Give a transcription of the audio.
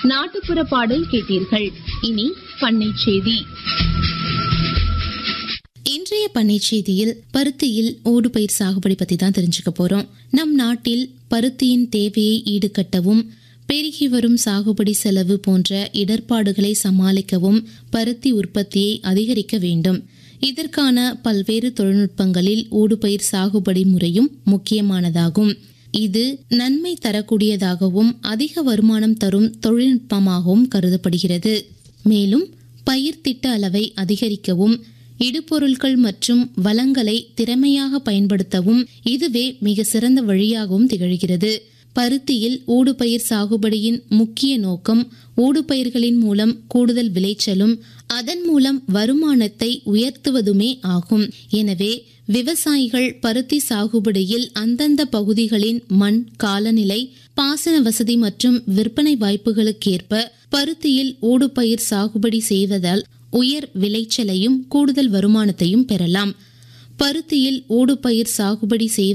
நாட்டுப்புற பாடல் கேட்டீர்கள் இனி பண்ணை செய்தி இன்றைய பண்ணை செய்தியில் பருத்தியில் ஓடுபயிர் சாகுபடி பத்தி தான் தெரிஞ்சுக்க போறோம் நம் நாட்டில் பருத்தியின் தேவையை ஈடுகட்டவும் பெருகி வரும் சாகுபடி செலவு போன்ற இடர்பாடுகளை சமாளிக்கவும் பருத்தி உற்பத்தியை அதிகரிக்க வேண்டும் இதற்கான பல்வேறு தொழில்நுட்பங்களில் ஊடுபயிர் சாகுபடி முறையும் முக்கியமானதாகும் இது நன்மை தரக்கூடியதாகவும் அதிக வருமானம் தரும் தொழில்நுட்பமாகவும் கருதப்படுகிறது மேலும் பயிர் திட்ட அளவை அதிகரிக்கவும் இடுபொருட்கள் மற்றும் வளங்களை திறமையாக பயன்படுத்தவும் இதுவே மிக சிறந்த வழியாகவும் திகழ்கிறது பருத்தியில் ஊடுபயிர் சாகுபடியின் முக்கிய நோக்கம் ஊடுபயிர்களின் மூலம் கூடுதல் விளைச்சலும் அதன் மூலம் வருமானத்தை உயர்த்துவதுமே ஆகும் எனவே விவசாயிகள் பருத்தி சாகுபடியில் அந்தந்த பகுதிகளின் மண் காலநிலை பாசன வசதி மற்றும் விற்பனை வாய்ப்புகளுக்கேற்ப பருத்தியில் ஊடுபயிர் சாகுபடி செய்வதால் உயர் விளைச்சலையும் கூடுதல் வருமானத்தையும் பெறலாம் பருத்தியில் ஊடுபயிர் சாகுபடி செய்வ